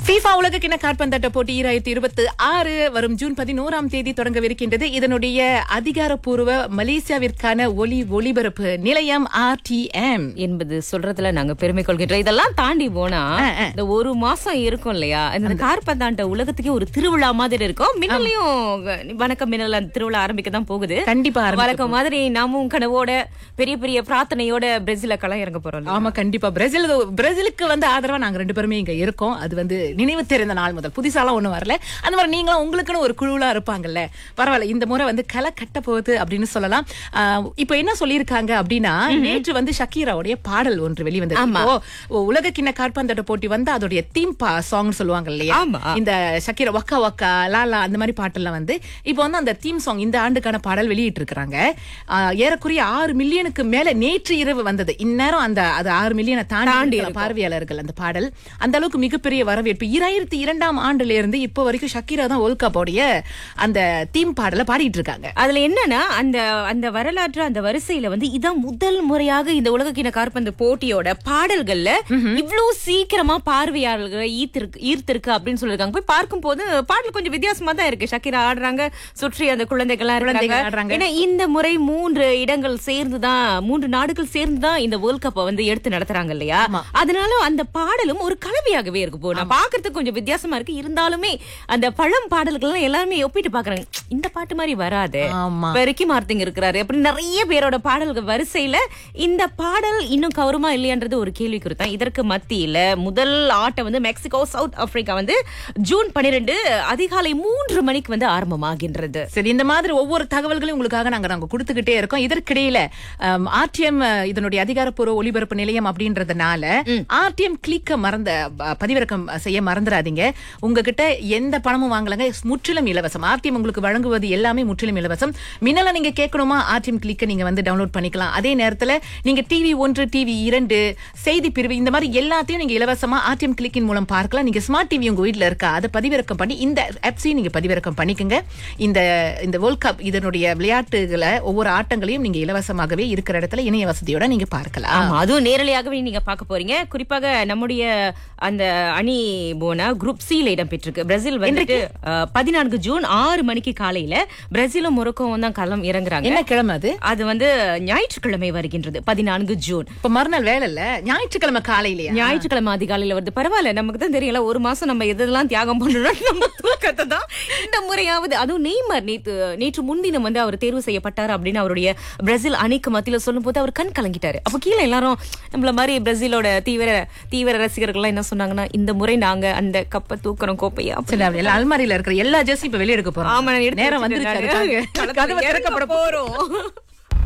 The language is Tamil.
FIFA உலக கிண காற்பந்தாட்ட போட்டி ஈராயிரத்தி இருபத்தி ஆறு வரும் ஜூன் பதினோராம் தேதி தொடங்கவிருக்கின்றது இதனுடைய அதிகாரப்பூர்வ மலேசியாவிற்கான ஒலி ஒளிபரப்பு நிலையம் ஆர்டிஎம் என்பது சொல்றதுல நாங்க பெருமை கொள்கின்றோம் இதெல்லாம் தாண்டி போனா ஆ, ஆ. இந்த ஒரு மாசம் இருக்கும் இல்லையா இந்த கார்பந்தாண்ட உலகத்துக்கே ஒரு திருவிழா மாதிரி இருக்கும் மின்னலையும் வணக்கம் மின்னல் அந்த திருவிழா ஆரம்பிக்க தான் போகுது கண்டிப்பா ஆரம்பிக்க வழக்கம் மாதிரி நாமும் கனவோட பெரிய பெரிய பிரார்த்தனையோட பிரேசில களம் இறங்க போறோம் இல்லையா? ஆமா கண்டிப்பா பிரேசில் பிரேசிலுக்கு வந்து ஆதரவா நாங்க ரெண்டு பேருமே இங்க இருக்கோம் அது வந்து நினைவு தெரிந்த நாள் முதல் புதுசாலாம் ஒண்ணும் வரல அந்த மாதிரி நீங்களும் உங்களுக்குன்னு ஒரு குழுவலா இருப்பாங்கல்ல பரவாயில்ல இந்த முறை வந்து களை கட்ட போகுது அப்படின்னு சொல்லலாம் ஆஹ் இப்போ என்ன சொல்லியிருக்காங்க அப்படின்னா நேற்று வந்து ஷக்கீராவுடைய பாடல் ஒன்று வெளிவந்தது ஆமா. இப்போ உலக கிண்ண காற்பந்தாட்ட போட்டி வந்து அதோடைய தீம் சாங் சொல்லுவாங்க இல்லையா ஆமா. இந்த ஷக்கீரா வக்கா வக்கா லாலா அந்த மாதிரி பாட்டெல்லாம் வந்து இப்போ வந்து அந்த தீம் சாங் இந்த ஆண்டுக்கான பாடல் வெளியிட்டு இருக்காங்க ஏறக்குறைய ஆறு மில்லியனுக்கு மேல நேற்று இரவு வந்தது இந்நேரம் அந்த அது ஆறு மில்லியனை தாண்டி தாண்டி இருக்கலாம் பார்வையாளர்கள் அந்த பாடல் அந்த அளவுக்கு மிகப்பெரிய வரவேற்பு இராயிரத்தி இரண்டாம் ஆண்டுல இருந்து இப்போ வரைக்கும் ஷக்கீரா தான் வேர்ல்ட் கப்போடைய அந்த தீம் பாடலை பாடிட்டு இருக்காங்க அதுல என்னன்னா அந்த அந்த வரலாற்று அந்த வரிசையில வந்து இதான் முதல் முறையாக இந்த உலகக்கிண கார்பந்து போட்டியோட பாடல்கள்ல இவ்ளோ சீக்கிரமா பார்வையாளர்களை ஈர்த்திருக்கு ஈர்த்திருக்கு அப்படின்னு சொல்லிருக்காங்க போய் பார்க்கும் போது பாடல் கொஞ்சம் வித்தியாசமா தான் இருக்கு ஷக்கீரா ஆடுறாங்க சுற்றி அந்த குழந்தைகள்லாம் குழந்தைகள் இருக்காங்க ஆடுறாங்க. ஏன்னா இந்த முறை மூன்று இடங்கள் சேர்ந்துதான் மூன்று நாடுகள் சேர்ந்துதான் இந்த வேர்ல்ட் கப்பை வந்து எடுத்து நடத்துறாங்க இல்லையா அதனால அந்த பாடலும் ஒரு கலவையாகவே இருக்கு போ நான் பாக்குறதுக்கு கொஞ்சம் வித்தியாசமா இருக்கு இருந்தாலுமே அந்த பழம் பாடல்கள் எல்லாம் எல்லாருமே ஒப்பிட்டு பாக்குறாங்க இந்த பாட்டு மாதிரி வராது ஆமா இப்ப ரிக்கி மார்த்திங் இருக்கிறாரு அப்படி நிறைய பேரோட பாடல்கள் வரிசையில இந்த பாடல் இன்னும் கௌரவமா இல்லையான்றது ஒரு கேள்விக்குறி தான் இதற்கு மத்தியில முதல் ஆட்டம் வந்து மெக்சிகோ சவுத் ஆப்பிரிக்கா வந்து ஜூன் பன்னிரெண்டு அதிகாலை மூன்று மணிக்கு வந்து ஆரம்பமாகின்றது சரி இந்த மாதிரி ஒவ்வொரு தகவல்களையும் உங்களுக்காக நாங்க நாங்க கொடுத்துக்கிட்டே இருக்கோம் இதற்கிடையில ஆர்டிஎம் இதனுடைய அதிகாரப்பூர்வ ஒலிபரப்பு நிலையம் அப்படின்றதுனால ஆர்டிஎம் கிளிக்க மறந்த ப- பதிவிறக்கம் செய்ய மறந்துடாதீங்க உங்ககிட்ட எந்த பணமும் வாங்கலங்க முற்றிலும் இலவசம் ஆர்டிஎம் உங்களுக்கு வழங்குவது எல்லாமே முற்றிலும் இலவசம் மின்னல நீங்க கேட்கணுமா ஆர்டிஎம் கிளிக்க நீங்க வந்து டவுன்லோட் பண்ணிக்கலாம் அதே நேரத்துல நீங்க டிவி ஒன்று டிவி இரண்டு செய்தி பிரிவு இந்த மாதிரி எல்லாத்தையும் நீங்க இலவசமா ஆர்டிஎம் கிளிக்கின் மூலம் பார்க்கலாம் நீங்க ஸ்மார்ட் டிவி உங்க வீட்ல இருக்கா அதை பதிவிறக்கம் பண்ணி இந்த ஆப்ஸையும் நீங்க பதிவிறக்கம் பண்ணிக்கோங்க இந்த இந்த வேர்ல்ட் கப் இதனுடைய விளையாட்டுகளை ஒவ்வொரு ஆட்டங்களையும் நீங்க இலவசமாகவே இருக்கிற இடத்துல இணைய வசதியோட நீங்க பார்க்கலாம் ஆமா அதுவும் நேரலையாகவே நீங்க பார்க்க போறீங்க குறிப்பாக நம்முடைய அந்த அணி போனா குரூப் சி ல இடம் பெற்றிருக்கு பிரேசில் வந்துட்டு அஹ், பதினான்கு ஜூன் ஆறு மணிக்கு காலையில பிரேசிலும் மொரோக்கோவும் தான் களம் இறங்குறாங்க என்ன கிழமை அது அது வந்து ஞாயிற்றுக்கிழமை வருகின்றது பதினான்கு ஜூன் இப்ப மறுநாள் வேலை இல்ல ஞாயிற்றுக்கிழமை காலையிலயா ஞாயிற்றுக்கிழமை அதிகாலையில வருது பரவாயில்ல நமக்கு தான் தெரியல ஒரு மாசம் நம்ம எதெல்லாம் தியாகம் பண்றோம் நம்ம தூக்கத்தை தான் இந்த முறையாவது அதுவும் நெய்மர் நேத்து நேற்று முன்தினம் வந்து அவர் தேர்வு செய்யப்பட்டார் அப்படின்னு அவருடைய பிரேசில் அணிக்கு மத்தியில சொல்லும் போது அவர் கண் கலங்கிட்டாரு அப்ப கீழே எல்லாரும் நம்மள மாதிரி பிரேசிலோட தீவிர தீவிர ரசிகர்கள்லாம் என்ன சொன்னாங்கன்னா இந்த முறை நாங்க அந்த கப்பை தூக்குறோம் கோப்பையா சரி அப்படி எல்லாம் அல்மாரியில இருக்கிற எல்லா ஜெர்ஸும் இப்ப வெளிய எடுக்க போறோம் ஆமா நான் எடுத்து நேரம் வச்சிட்டேன் வந்துருச்சு நானு. அதுக்காக களத்துல கதவை திறக்கப்பட இறங்க போறோம்